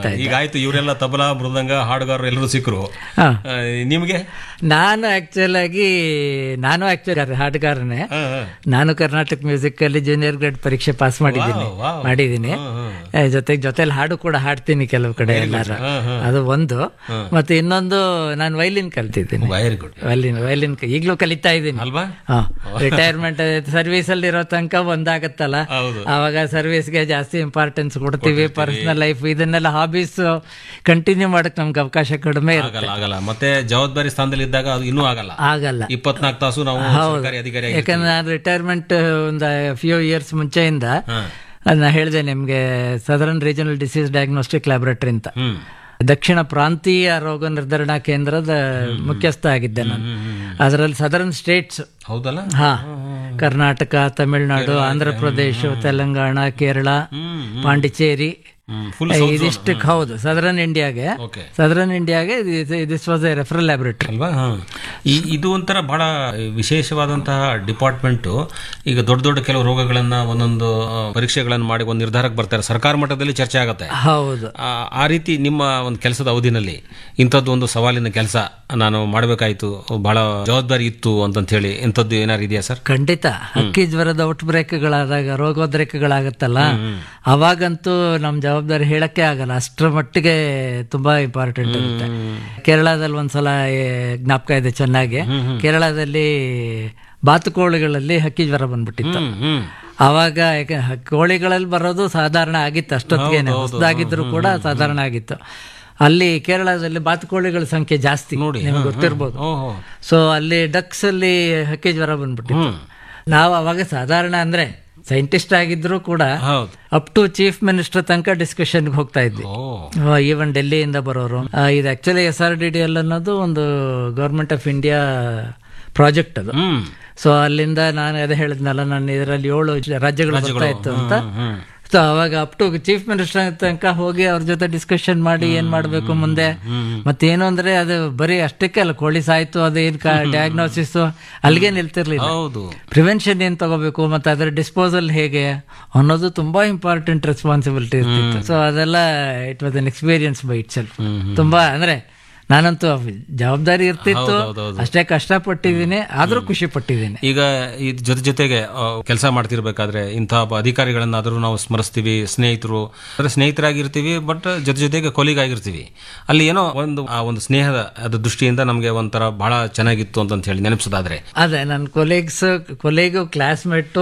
ಮಾಡ್ತಾ ಇದ್ದೆ ಈಗ ಆಯ್ತು ಇವರೆಲ್ಲ ತಬಲಾ ಮೃದಂಗ ಹಾಡುಗಾರರು ಎಲ್ಲರೂ ಸಿಕ್ಕರು ಹಾ. ಆ, ನಿಮ್ಗೆ ನಾನು ಆಕ್ಚುಲ್ ಆಗಿ ನಾನು ಆಕ್ಚುಲಿ ಹಾಡುಗಾರನೇ ಹಾ, ಹಾ. ನಾನು ಕರ್ನಾಟಕ ಮ್ಯೂಸಿಕ್ ಅಲ್ಲಿ ಜೂನಿಯರ್ ಗ್ರೇಡ್ ಪರೀಕ್ಷೆ ಪಾಸ್ ಮಾಡಿದ್ದೀನಿ ವಾವ್, ವಾವ್. ಮಾಡಿದ್ದೀನಿ ಏ, ಜೊತೆಗೆ ಜೊತೆಲಿ ಹಾಡು ಕೂಡ ಹಾಡ್ತೀನಿ ಕೆಲವು ಕಡೆ ಎಲ್ಲಾರ ಅದು ಒಂದು ಮತ್ತೆ ಇನ್ನೊಂದು ನಾನು ವೈಲಿನ್ ಕಲ್ತಿದ್ದೀನಿ ವೆರಿ ಗುಡ್ ವೈಲಿನ್ ವೈಲಿನ್ ಈಗಲೂ ಕಲಿತಾ ಇದ್ದೀನಿ ಅಲ್ವಾ ರಿಟೈರ್ಮೆಂಟ್ ಸರ್ವಿಸ್ ಅಲ್ಲಿ ಇರೋ ತನಕ ಒಂದಾಗತ್ತಲ್ಲ ಹೌದು. ಅವಾಗ ಸರ್ವಿಸ್ಗೆ ಜಾಸ್ತಿ ಇಂಪಾರ್ಟೆನ್ಸ್ ಕೊಡ್ತೀವಿ ಪರ್ಸನಲ್ ಲೈಫ್ ಇದನ್ನೆಲ್ಲ ಹಾಬೀಸ್ ಕಂಟಿನ್ಯೂ ಮಾಡಕ್ ನಮ್ಗೆ ಅವಕಾಶ ಕಡಿಮೆ ಇರುತ್ತೆ ಆಗಲ್ಲ ಆಗಲ್ಲ ಮತ್ತೆ ಜವಾಬ್ದಾರಿ ಸ್ಥಾನದಲ್ಲಿ ಇದ್ದಾಗ ಅದು ಇನ್ನೂ ಆಗಲ್ಲ ಆಗಲ್ಲ ಇಪ್ಪತ್ನಾಲ್ಕು ತಾಸು ನಾವು ಸರ್ಕಾರಿ ಅಧಿಕಾರಿ ಆಗಿ ಯಾಕಂದ್ರೆ ನಾನು ರಿಟೈರ್ಮೆಂಟ್ ಒಂದು ಫ್ಯೂ ಇಯರ್ಸ್ ಮುಂಚೆಯಿಂದ ಹಾ. ಅದನ್ನ ಹೇಳಿದೆ ನಿಮ್ಗೆ southern regional disease diagnostic laboratory ಅಂತ ಹ್ಮ್ ದಕ್ಷಿಣ ಪ್ರಾಂತೀಯ ರೋಗ ನಿರ್ಧರಣಾ ಕೇಂದ್ರದ ಮುಖ್ಯಸ್ಥ ಆಗಿದ್ದೆ ನಾನು ಅದರಲ್ಲಿ ಸದರ್ನ್ ಸ್ಟೇಟ್ಸ್ ಹೌದಲ್ಲ ಹಾ ಕರ್ನಾಟಕ ತಮಿಳುನಾಡು ಆಂಧ್ರ ಪ್ರದೇಶ ತೆಲಂಗಾಣ ಕೇರಳ ಪಾಂಡಿಚೇರಿ ಫುಲ್ ಇದಿಷ್ಟಕ್ಕೆ ಹೌದು ಸದರನ್ ಇಂಡಿಯಾಗೆ ಓಕೆ ಸದರನ್ ಇಂಡಿಯಾಗೆ this was a referral laboratory ಅಲ್ವಾ ಹಾ. ಈ ಇದು ಒಂಥರ ಬಹಳ ವಿಶೇಷವಾದಂತಹ ಡಿಪಾರ್ಟ್ಮೆಂಟ್ ಈಗ ದೊಡ್ಡ ದೊಡ್ಡ ಕೆಲವು ರೋಗಗಳನ್ನ ಒಂದೊಂದು ಆ, ಪರೀಕ್ಷೆಗಳನ್ನು ಮಾಡಿ ಒಂದು ನಿರ್ಧಾರಕ್ಕೆ ಬರ್ತಾರೆ ಸರ್ಕಾರ ಮಟ್ಟದಲ್ಲಿ ಚರ್ಚೆ ಆಗುತ್ತೆ ಹೌದು ಆ ಆ ರೀತಿ ನಿಮ್ಮ ಒಂದು ಕೆಲಸದ ಅವಧಿನಲ್ಲಿ ಇಂಥದ್ದು ಒಂದು ಸವಾಲಿನ ಕೆಲಸ ನಾನು ಮಾಡಬೇಕಾಯ್ತು ಬಹಳ ಜವಾಬ್ದಾರಿ ಇತ್ತು ಅಂತಂತ ಹೇಳಿ ಇಂಥದ್ದು ಏನಾರು ಇದೆಯಾ ಸರ್ ಖಂಡಿತ ಹಕ್ಕಿ ಜ್ವರದ ಔಟ್ ಬ್ರೇಕ್ಗಳಾದಾಗ ರೋಗೋದ್ರೇಕಗಳಾಗತ್ತಲ್ಲ ಅವಾಗಂತೂ ನಮ್ ಜವಾಬ್ದಾರಿ ಹೇಳಕ್ಕೆ ಆಗಲ್ಲ ಅಷ್ಟರ ಮಟ್ಟಿಗೆ ತುಂಬಾ ಇಂಪಾರ್ಟೆಂಟ್ ಇರುತ್ತೆ ಕೇರಳದಲ್ಲಿ ಒಂದ್ಸಲ ಏ, ಜ್ಞಾಪಕ ಇದೆ ಚೆನ್ನಾಗಿ ಕೇರಳದಲ್ಲಿ ಬಾತುಕೋಳಿಗಳಲ್ಲಿ ಹಕ್ಕಿ ಜ್ವರ ಬಂದ್ಬಿಟ್ಟಿತ್ತು ಹ್ಮ್ ಹ್ಮ್ ಅವಾಗ ಯಾಕೆ ಹ- ಕೋಳಿಗಳಲ್ಲಿ ಬರೋದು ಸಾಧಾರಣ ಆಗಿತ್ತು ಅಷ್ಟೊತ್ತಿಗೆ ಹೊಸದಾಗಿದ್ರು ಕೂಡ ಸಾಧಾರಣ ಆಗಿತ್ತು ಅಲ್ಲಿ ಕೇರಳದಲ್ಲಿ ಬಾತುಕೋಳಿಗಳ ಸಂಖ್ಯೆ ಜಾಸ್ತಿ ನೋಡಿ ನಿಮ್ಗೆ ಗೊತ್ತಿರ್ಬೋದು ಓಹೋ ಸೊ ಅಲ್ಲಿ ಡಕ್ಸ್ ಅಲ್ಲಿ ಹಕ್ಕಿ ಜ್ವರ ಬಂದ್ಬಿಟ್ಟಿತ್ತು ನಾವು ಅವಾಗ ಸಾಧಾರಣ ಅಂದ್ರೆ ಸೈಂಟಿಸ್ಟ್ ಆಗಿದ್ರು ಕೂಡ ಹೌದು ಅಪ್ ಟು ಚೀಫ್ ಮಿನಿಸ್ಟರ್ ತನಕ ಡಿಸ್ಕಷನ್ಗೆ ಹೋಗ್ತಾ ಇದ್ವಿ ಓ ಈವನ್ ಡೆಲ್ಲಿಯಿಂದ ಬರೋರು ಆ, ಇದು actually S R D D L ಅನ್ನೋದು ಒಂದು ಗೌರ್ಮೆಂಟ್ ಆಫ್ ಇಂಡಿಯಾ ಪ್ರಾಜೆಕ್ಟ್ ಅದು ಹ್ಮ್ ಸೊ ಅಲ್ಲಿಂದ ನಾನು ಅದೇ ಹೇಳಿದ್ನಲ್ಲ ನಾನು ಇದರಲ್ಲಿ ಏಳು ರಾಜ್ಯಗಳು ಬರ್ತಾ ಇತ್ತು ಅಂತ ಹ್ಮ್ ಸೊ ಅವಾಗ ಅಪ್ ಟು ಚೀಫ್ ಮಿನಿಸ್ಟರ್ ತನಕ ಹೋಗಿ ಅವ್ರ ಜೊತೆ ಡಿಸ್ಕಷನ್ ಮಾಡಿ ಏನ್ ಮಾಡ್ಬೇಕು ಮುಂದೆ ಮತ್ತೇನು ಅಂದ್ರೆ ಅದು ಬರೀ ಅಷ್ಟಕ್ಕೆ ಅಲ್ಲ ಕೋಳಿ ಸಾಯ್ತು ಅದೇನ್ ಡಯಾಗ್ನೋಸಿಸ್ ಅಲ್ಲಿಗೆ ನಿಲ್ತಿರ್ಲಿಲ್ಲ ಹೌದು ಪ್ರಿವೆನ್ಷನ್ ಏನ್ ತಗೋಬೇಕು ಮತ್ತೆ ಅದರ ಡಿಸ್ಪೋಸಲ್ ಹೇಗೆ ಅನ್ನೋದು ತುಂಬಾ ಇಂಪಾರ್ಟೆಂಟ್ ರೆಸ್ಪಾನ್ಸಿಬಿಲಿಟಿ ಇರ್ತಿತ್ತು ಸೊ ಅದೆಲ್ಲ it was an experience by itself ತುಂಬಾ ಅಂದ್ರೆ ನಾನಂತೂ ಜವಾಬ್ದಾರಿ ಇರ್ತಿತ್ತು ಹೌದೌದು. ಅಷ್ಟೇ ಕಷ್ಟಪಟ್ಟಿದ್ದೀನಿ ಆದ್ರೂ ಖುಷಿ ಪಟ್ಟಿದ್ದೀನಿ ಈಗ ಈ ಜೊತೆ ಜೊತೆಗೆ ಕೆಲಸ ಮಾಡ್ತಿರ್ಬೇಕಾದ್ರೆ ಇಂತಹ ಒಬ್ಬ ಅಧಿಕಾರಿಗಳನ್ನಾದರೂ ನಾವು ಸ್ಮರಿಸ್ತೀವಿ ಸ್ನೇಹಿತರು ಅಂದ್ರೆ ಸ್ನೇಹಿತರಾಗಿರ್ತೀವಿ ಬಟ್ ಜೊತೆ ಜೊತೆಗೆ ಕೊಲಿಗ್ ಆಗಿರ್ತೀವಿ ಅಲ್ಲಿ ಏನೋ ಒಂದು ಆ ಒಂದು ಸ್ನೇಹದ ಅದು ದೃಷ್ಟಿಯಿಂದ ನಮಗೆ ಒಂಥರ ಬಹಳ ಚೆನ್ನಾಗಿತ್ತು ಅಂತ ಹೇಳಿ ನೆನಪಿಸೋದಾದ್ರೆ ಅದೇ ನನ್ನ ಕೊಲೀಗ್ಸ್ ಕೊಲೀಗು ಕ್ಲಾಸ್ಮೇಟ್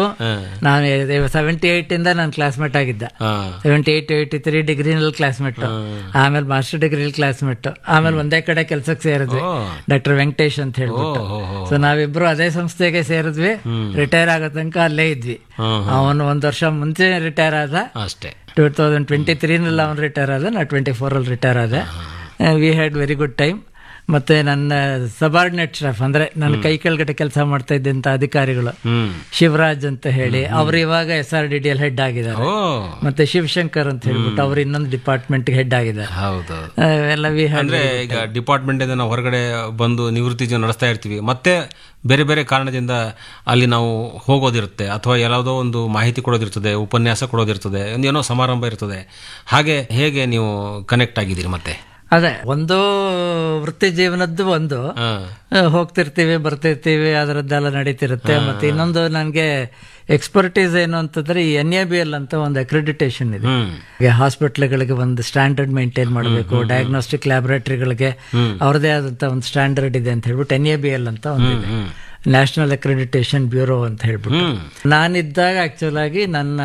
ನಾನು ಸೆವೆಂಟಿ ಏಟ್ ಇಂದ ನಾನು ಕ್ಲಾಸ್ಮೇಟ್ ಆಗಿದ್ದೆ ಹಾ ಸೆವೆಂಟಿ ಏಟ್ ಏಯ್ಟಿ ತ್ರೀ ಡಿಗ್ರಿನಲ್ಲಿ ಕ್ಲಾಸ್ಮೇಟ್ ಆಮೇಲೆ ಮಾಸ್ಟರ್ ಡಿಗ್ರಿ ಕ್ಲಾಸ್ಮೇಟ್ ಆಮೇಲೆ ಒಂದೇ ಕಡೆ ಕೆಲ್ಸಕ್ಕೆ ಸೇರಿದ್ವಿ ಓ. ಡಾಕ್ಟರ್ ವೆಂಕಟೇಶ್ ಅಂತ ಹೇಳ್ಬಿಟ್ಟು ಓ, ಓ, ಸೊ ನಾವಿಬ್ರು ಅದೇ ಸಂಸ್ಥೆಗೆ ಸೇರಿದ್ವಿ ರಿಟೈರ್ ಆಗೋ ತನಕ ಅಲ್ಲೇ ಇದ್ವಿ ಹ್ಮ್, ಅವನು ಒಂದ್ ವರ್ಷ ಮುಂಚೆ ರಿಟೈರ್ ಆದ ಅಷ್ಟೇ ಟೂ ತೌಸಂಡ್ ಟ್ವೆಂಟಿ ತ್ರೀನಲ್ಲಿ ಅವನು ರಿಟೈರ್ ಆದ ನಾ ಟ್ವೆಂಟಿ ಫೋರಲ್ಲಿ ರಿಟೈರ್ ಆದೆ we had very good time ಮತ್ತೆ ನನ್ನ ಸಬಾರ್ಡಿನೇಟ್ ಸ್ಟಾಫ್ ಅಂದ್ರೆ ನನ್ನ ಕೈ ಕೆಳಗಡೆ ಕೆಲಸ ಮಾಡ್ತಾ ಇದ್ದಂತ ಅಧಿಕಾರಿಗಳು ಹ್ಮ್ ಶಿವರಾಜ್ ಅಂತ ಹೇಳಿ ಅವ್ರು ಇವಾಗ S R D D L head ಆಗಿದ್ದಾರೆ ಓ ಮತ್ತೆ ಶಿವಶಂಕರ್ ಅಂತ ಹೇಳ್ಬಿಟ್ಟು ಅವ್ರು ಇನ್ನೊಂದು ಡಿಪಾರ್ಟ್ಮೆಂಟ್ ಹೆಡ್ ಆಗಿದ್ದಾರೆ ಹೌದು ಆ, ಎಲ್ಲ ವಿ ಹ್ಯಾಡ್ ಅಂದ್ರೆ ಈಗ ಡಿಪಾರ್ಟ್ಮೆಂಟ್ ಇಂದ ನಾವು ಹೊರಗಡೆ ಬಂದು ನಿವೃತ್ತಿ ಜೀವನ ನಡೆಸ್ತಾ ಇರ್ತೀವಿ ಮತ್ತೆ ಬೇರೆ ಬೇರೆ ಕಾರಣದಿಂದ ಅಲ್ಲಿ ನಾವು ಹೋಗೋದಿರುತ್ತೆ ಅಥವಾ ಯಾವುದೋ ಒಂದು ಮಾಹಿತಿ ಕೊಡೋದಿರ್ತದೆ ಉಪನ್ಯಾಸ ಕೊಡೋದಿರ್ತದೆ ಒಂದು ಏನೋ ಸಮಾರಂಭ ಇರ್ತದೆ ಹಾಗೆ ಹೇಗೆ ನೀವು ಕನೆಕ್ಟ್ ಆಗಿದ್ದೀರಿ ಮತ್ತೆ ಅದೇ ಒಂದು ವೃತ್ತಿ ಜೀವನದ್ದು ಒಂದು ಹಾ. ಆ, ಹೋಗ್ತಿರ್ತೀವಿ ಬರ್ತಿರ್ತೀವಿ ಅದರದ್ದೆಲ್ಲ ನಡೀತಿರುತ್ತೆ ಮತ್ತೆ ಇನ್ನೊಂದು ನನಗೆ ಎಕ್ಸ್ಪರ್ಟೀಸ್ ಏನು ಅಂತಂದ್ರೆ ಈ ಎನ್ ಎ ಬಿ ಎಲ್ ಅಂತ ಒಂದು ಅಕ್ರೆಡಿಟೇಷನ್ ಇದೆ ಹ್ಮ್ ಈಗ ಹಾಸ್ಪಿಟ್ಲ್ಗಳಿಗೆ ಒಂದು ಸ್ಟ್ಯಾಂಡರ್ಡ್ ಮೇಂಟೈನ್ ಮಾಡಬೇಕು ಡಯಾಗ್ನೋಸ್ಟಿಕ್ ಲ್ಯಾಬೊರೇಟರಿಗಳಿಗೆ ಅವ್ರದೇ ಆದಂತ ಒಂದು ಸ್ಟ್ಯಾಂಡರ್ಡ್ ಇದೆ ಅಂತ ಹೇಳ್ಬಿಟ್ಟು ಎನ್ ಎ ಬಿ ಎಲ್ ಅಂತ ಒಂದಿದೆ ನ್ಯಾಷನಲ್ ಅಕ್ರೆಡಿಟೇಷನ್ ಬ್ಯೂರೋ ಅಂತ ಹೇಳ್ಬಿಟ್ಟು ನಾನಿದ್ದಾಗ ಆಕ್ಚುಲ್ ಆಗಿ ನನ್ನ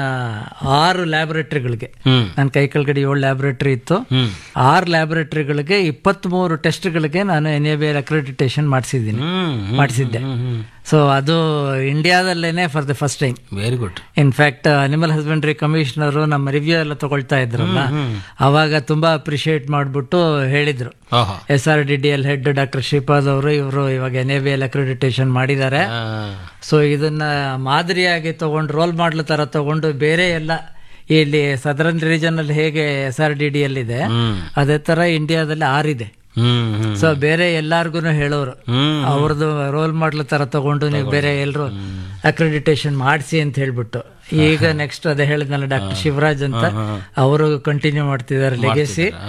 ಆರು ಲ್ಯಾಬೊರೇಟರಿಗಳಿಗೆ ಹ್ಮ್ ನನ್ನ ಕೈ ಕೆಳಗಡೆ ಏಳು ಲ್ಯಾಬೊರೇಟರಿ ಇತ್ತು ಹ್ಮ್ ಆರು ಲ್ಯಾಬೊರೇಟರಿಗಳಿಗೆ ಇಪ್ಪತ್ಮೂರು ಟೆಸ್ಟ್ಗಳಿಗೆ ನಾನು N A B L accreditation ಮಾಡಿಸಿದ್ದೀನಿ ಹ್ಮ್ ಮಾಡಿಸಿದ್ದೆ ಸೊ ಅದು ಇಂಡಿಯಾದಲ್ಲೇನೆ for the first time very good in fact animal husbandry commissioner ನಮ್ಮ ರಿವ್ಯೂ ಎಲ್ಲ ತಗೊಳ್ತಾ ಇದ್ರಲ್ಲ ಅವಾಗ ತುಂಬಾ ಅಪ್ರಿಶಿಯೇಟ್ ಮಾಡ್ಬಿಟ್ಟು ಹೇಳಿದ್ರು ಆಹಾ S R D D L head doctor Shripad ಅವರು ಇವರು ಇವಾಗ N A B L accreditation ಮಾಡಿದ್ದಾರೆ ಆ, ಸೊ ಇದನ್ನ ಮಾದರಿಯಾಗಿ ತಗೊಂಡು ರೋಲ್ ಮಾಡ್ಲ ತರ ತಗೊಂಡು ಬೇರೆ ಎಲ್ಲ ಇಲ್ಲಿ ಸದರನ್ ರೀಜನ್ ಅಲ್ಲಿ ಹೇಗೆ S R D D L ಇದೆ ಹ್ಮ್ ಅದೇ ತರ ಇಂಡಿಯಾದಲ್ಲಿ ಆರಿದೆ ಹ್ಮ್ ಹ್ಮ್ ಸೊ ಬೇರೆ ಎಲ್ಲಾರ್ಗು ಹೇಳೋರು ಹ್ಮ್ ಅವ್ರದ್ದು ರೋಲ್ ಮಾಡ್ಲ ತರ ತಗೊಂಡು ನೀವು ಬೇರೆ ಎಲ್ಲರೂ ಅಕ್ರೆಡಿಟೇಷನ್ ಮಾಡಿಸಿ ಅಂತ ಹೇಳ್ಬಿಟ್ಟು ಈಗ ನೆಕ್ಸ್ಟ್ ಅದೇ ಹೇಳಿದ್ನಲ್ಲ ಡಾಕ್ಟರ್ ಶಿವರಾಜ್ ಅಂತ ಅವರು ಕಂಟಿನ್ಯೂ ಮಾಡ್ತಿದ್ದಾರೆ ಲೆಗೆಸಿ